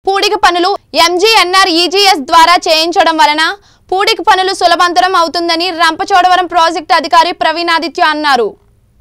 పూడిక పనులు MGNR EGS ద్వారా చేయించడం వలన పూడిక పనులు సులభంతరం అవుతుందని రంపచోడవరం ప్రాజెక్టు అధికారి ప్రవీణాదిత్య అన్నారు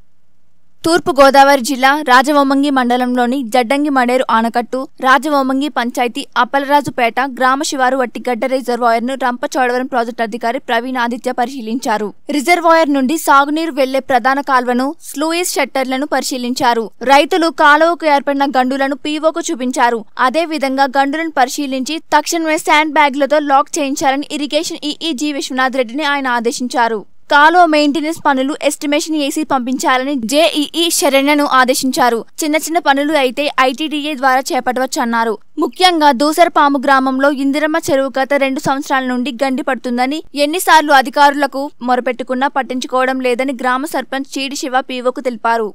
తూర్పు గోదావరి జిల్లా రాజవొమ్మంగి మండలంలోని జడ్డంగి మడేరు ఆనకట్టు రాజవొమ్మంగి పంచాయతీ అప్పలరాజుపేట గ్రామ శివారు వట్టిగడ్డ రిజర్వాయర్ ను రంపచోడవరం ప్రాజెక్టు అధికారి ప్రవీణ్ ఆదిత్య పరిశీలించారు రిజర్వాయర్ నుండి సాగునీరు వెళ్లే ప్రధాన కాల్వను స్లూయిస్ షట్టర్లను పరిశీలించారు రైతులు కాలువకు ఏర్పడిన గండులను పీఓకు చూపించారు అదే విధంగా గండులను పరిశీలించి తక్షణమే శాండ్ బ్యాగ్లతో లాక్ చేయించాలని ఇరిగేషన్ ఈఈ జి విశ్వనాథ్ రెడ్డిని ఆయన ఆదేశించారు కాలువ మెయింటెనెన్స్ పనులు ఎస్టిమేషన్ వేసి పంపించాలని జేఈఈ శరణ్యను ఆదేశించారు చిన్న చిన్న పనులు అయితే ఐటీడీఏ ద్వారా చేపట్టవచ్చన్నారు ముఖ్యంగా దూసరపాము గ్రామంలో ఇందిరమ్మ చెరువు గత రెండు సంవత్సరాల నుండి గండి పడుతుందని ఎన్నిసార్లు అధికారులకు మొరపెట్టుకున్నా పట్టించుకోవడం లేదని గ్రామ సర్పంచ్ చీడి శివ పీఓకు తెలిపారు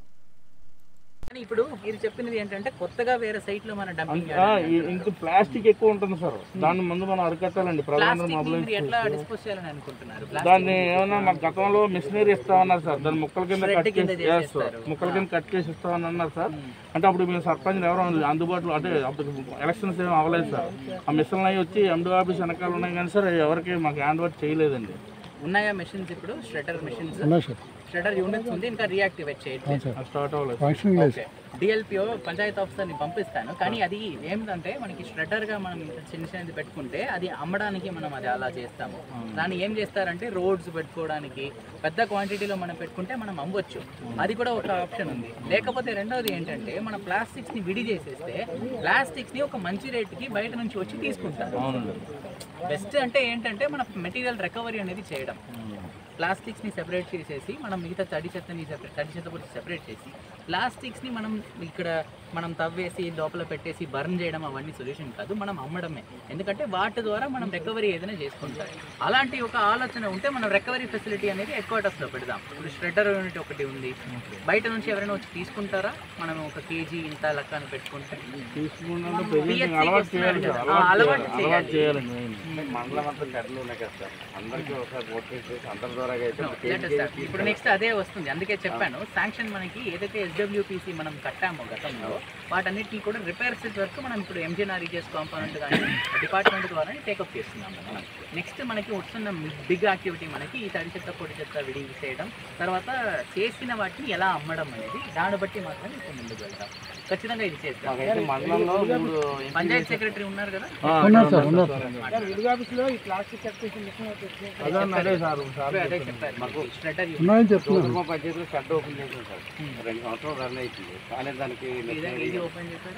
కానీ ఇప్పుడు మీరు చెప్పినది ఏంటంటే కొత్తగా వేరే సైట్ లో మన డంపింగ్ ఆ, ఇ- ఇంక ప్లాస్టిక్ ఎక్కువ ఉంటుంది సార్ దాని ముందు మనం అరికట్టాలండి ప్రధాన ప్లాస్టిక్ మొబైల్ మీరు ఎట్లా డిస్పోజ్ చేయాలని అనుకుంటున్నారు ప్లాస్టిక్ దాన్ని ఏమన్నా మా గతంలో మిషనరీ ఇస్తామన్నారు సార్ దాన్ని ముక్కల కింద Shred కట్ కింద చేసి yes, sir. చేసేస్తారు. ముక్కల కింద కట్ చేసి ఇస్తామని అన్నారు సార్ అంటే అప్పుడు మేము సర్పంచ్ ఎవరో అందుబాటులో అంటే అప్పుడు ఎలక్షన్స్ ఏం అవ్వలేదు సార్ ఆ మిషన్లు అవి వచ్చి ఎండి ఆఫీస్ వెనకాల ఉన్నాయి కానీ సార్ ఎవరికి మాకు హ్యాండ్ ఓవర్ చేయలేదండి ఉన్నాయా మెషిన్స్ ఇప్పుడు ష్రెడర్ మెషిన్స్ ష్రెడర్ యూనిట్స్ ఉంది ఇంకా రియాక్టివేట్ చేయట్లేదు అది స్టార్ట్ అవ్వలేదు ఓకే డిఎల్పిఓ పంచాయత్ ఆఫీసర్ని పంపిస్తాను కానీ అది ఏంటంటే మనకి ష్రెడర్గా మనం ఇంత చిన్న చిన్నది పెట్టుకుంటే అది అమ్మడానికి మనం అది అలా చేస్తాము దాన్ని ఏం చేస్తారంటే రోడ్స్ పెట్టుకోవడానికి పెద్ద క్వాంటిటీలో మనం పెట్టుకుంటే మనం అమ్మవచ్చు అది కూడా ఒక ఆప్షన్ ఉంది లేకపోతే రెండవది ఏంటంటే మన ప్లాస్టిక్స్ని విడి చేసేస్తే ప్లాస్టిక్స్ని ఒక మంచి రేటుకి బయట నుంచి వచ్చి తీసుకుంటారు అవునండి బెస్ట్ అంటే ఏంటంటే మన మెటీరియల్ రికవరీ అనేది చేయడం ప్లాస్టిక్స్ని సెపరేట్ చేసేసి మనం మిగతా తడి చెత్తని సెపరేట్ తడి చెత్త కూడా సెపరేట్ చేసి ప్లాస్టిక్స్ని మనం ఇక్కడ మనం తవ్వేసి లోపల పెట్టేసి బర్న్ చేయడం అవన్నీ సొల్యూషన్ కాదు మనం అమ్మడమే ఎందుకంటే వాటి ద్వారా మనం రికవరీ ఏదైనా చేసుకుంటాం అలాంటి ఒక ఆలోచన ఉంటే మనం రికవరీ ఫెసిలిటీ అనేది హెడ్క్వార్టర్స్లో పెడదాం ఇప్పుడు ష్రెడర్ యూనిట్ ఒకటి ఉంది బయట నుంచి ఎవరైనా వచ్చి తీసుకుంటారా మనం ఒక కేజీ ఇంత లెక్క అని పెట్టుకుంటే తీసుకున్నాను ప్రజెంట్ PSC అలవాటు చేయాలి సార్ ఆ, అలవాటు అలవాటు చేయాలి అలవాటు చేయాలి. చేయాలండి మండలం అంతా చెట్లు ఉన్నాయి కదా సార్ అందరికీ ఒకసారి ఓట్ చేసి అందరి ద్వారా అయితే ఒక లేటెస్ట్ కేజీ సార్. ఇప్పుడు నెక్స్ట్ అదే వస్తుంది అందుకే చెప్పాను శాంక్షన్ మనకి ఏదైతే ఎస్డబ్ల్యూపీసీ మనం కట్టామో గతంలో వాటన్నిటిని కూడా రిపేర్స్ వరకు మనం ఇప్పుడు ఎంజీఎన్ఆర్ ఈజీఎస్ కాంపోనెంట్ కానీ డిపార్ట్మెంట్ ద్వారా టేకప్ చేస్తున్నాం మనం నెక్స్ట్ మనకి వస్తున్న బిగ్ యాక్టివిటీ మనకి ఈ తడి చెత్త పొడి చెత్త విడి చేయడం తర్వాత చేసిన వాటిని ఎలా అమ్మడం అనేది దాన్ని బట్టి మాత్రం ఇప్పుడు ముందుకు వెళ్తాం ఖచ్చితంగా ఇది చేస్తాం మాకైతే మండలంలో మూడు పంచాయత్ సెక్రటరీ ఉన్నారు కదా ఉన్నారు సార్ ఉన్నారు సార్ అదే చెప్పారు. అదే సార్ సార్ అదే చెప్పారు మాకు షట్టర్ చౌదరమ పంచాయతీలో షెడ్ ఓపెన్ చేసాం సార్ రెండు సంవత్సరాలు రన్ అవుతుంది కానీ దానికి ఇది ఓపెన్ చేశారు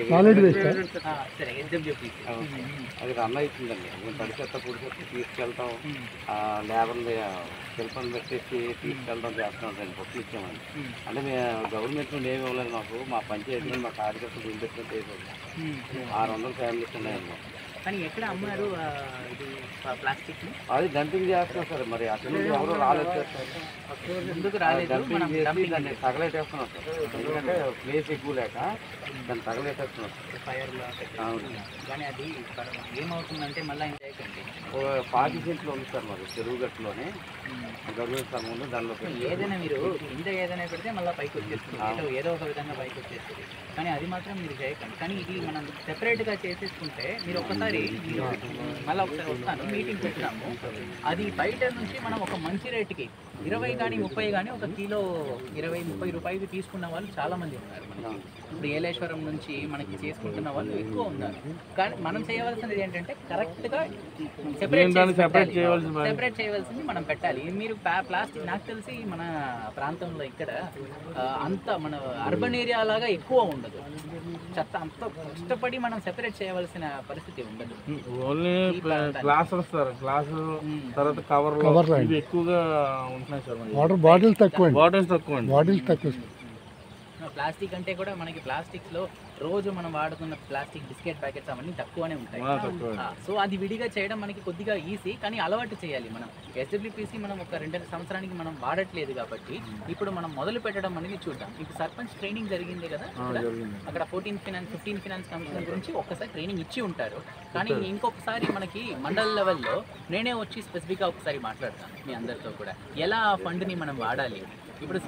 ఇదేంటి ఆ, సరే ఎస్డబ్ల్యూపీసీ అది రన్ అవుతుందండి మేము తడి చెత్త పొడి చెత్త తీసుకెళ్తాం ఆ లేబర్ని శిల్పం పెట్టేసి తీసుకెళ్ళడం చేస్తున్నాం దాన్ని పొట్టు ఇచ్చామండి అంటే మేము గవర్నమెంట్ నుండి ఏమి ఇవ్వలేదు మాకు మా పంచాయతీ మా కార్యకర్తలు ఇన్వెస్ట్మెంట్ చేసాం ఆరు వందల ఫ్యామిలీస్ ఉన్నాయండి కానీ ఎక్కడ అమ్మారు ఆ, ఇది ప్లాస్టిక్ ని అది డంపింగ్ చేస్తున్నాం సార్ మరి అసలు నుంచి ఎవరు రాలేదు సార్ ముందుకు రాలేదు మనం డంపింగ్ చేసి డంపింగ్ దాన్ని తగలేటేస్తున్నాం సార్ ఎందుకంటే ప్లేస్ ఎక్కువ లేక దాన్ని తగలేటేస్తున్నాం సార్ ఫైర్ అవును కానీ అది పర- ఏమవుతుందంటే మళ్ళీ ఏం చేయకండి ఓ పాతి సెంట్లు ఉంది సార్ మరి చెరువు గట్టులోనే గవర్నమెంట్ స్థలం ఉంది దానిలో పెట్టి ఏదైనా మీరు కింద ఏదైనా పెడితే మళ్ళీ పైకి వచ్చేస్తుంది ఏదో ఏదో ఒక విధంగా పైకి వచ్చేస్తుంది కానీ అది మాత్రం మీరు చేయకండి కానీ ఇది మనం separate గా చేసేసుకుంటే మీరు ఒకసారి మీరు మళ్ళీ ఒకసారి వస్తాను మీటింగ్ పెడతాము అది బయట నుంచి మనం ఒక మంచి రేటుకి ఇరవై కానీ ముప్పై కానీ ఒక కిలో ఇరవై ముప్పై రూపాయలు తీసుకున్న వాళ్ళు చాలా మంది ఉన్నారు మనకి. ఇప్పుడు ఏలేశ్వరం నుంచి మనకి చేసుకుంటున్న వాళ్ళు ఎక్కువ ఉన్నారు కానీ మనం చేయవలసినది ఏంటంటే కరెక్ట్గా సెపరేట్ దాన్ని separate చేయవలసిన పని. సెపరేట్ చేయవలసింది మనం పెట్టాలి మీరు ప్లా- ప్లాస్టిక్ నాకు తెలిసి మన ప్రాంతంలో ఇక్కడ ఆ, అంత మన అర్బన్ ఏరియా లాగా ఎక్కువ ఉండదు చెత్త అంత కష్టపడి మనం సెపరేట్ చేయవలసిన పరిస్థితి ఉండదు ఓన్లీ గ్లాసులు సార్ గ్లాసులు తర్వాత కవర్ ఇవి ఎక్కువగా ఉంటున్నాయి సార్ వాటర్ బాటిల్స్ తక్కువ అండి బాటిల్స్ తక్కువ అండి బాటిల్స్ తక్కువ ప్లాస్టిక్ అంటే కూడా మనకి ప్లాస్టిక్స్ లో రోజు మనం వాడుతున్న ప్లాస్టిక్ బిస్కెట్ ప్యాకెట్స్ అవన్నీ తక్కువనే ఉంటాయి ఆ, తక్కువ. ఆ, సో అది విడిగా చేయడం మనకి కొద్దిగా ఈజీ కానీ అలవాటు చేయాలి మనం ఎస్డబ్ల్యూపీసీ మనం ఒక రెండు సంవత్సరానికి మనం వాడట్లేదు కాబట్టి ఇప్పుడు మనం మొదలు పెట్టడం అనేది చూద్దాం ఇప్పుడు సర్పంచ్ ట్రైనింగ్ జరిగింది కదా ఇక్కడ? అక్కడ fourteen finance fifteen finance commission గురించి ఒక్కసారి ట్రైనింగ్ ఇచ్చి ఉంటారు కానీ ఇంకొకసారి మనకి మండల లెవెల్లో నేనే వచ్చి స్పెసిఫిక్గా ఒకసారి మాట్లాడతాను మీ అందరితో కూడా ఎలా ఆ ఫండ్ని మనం వాడాలి ఇప్పుడు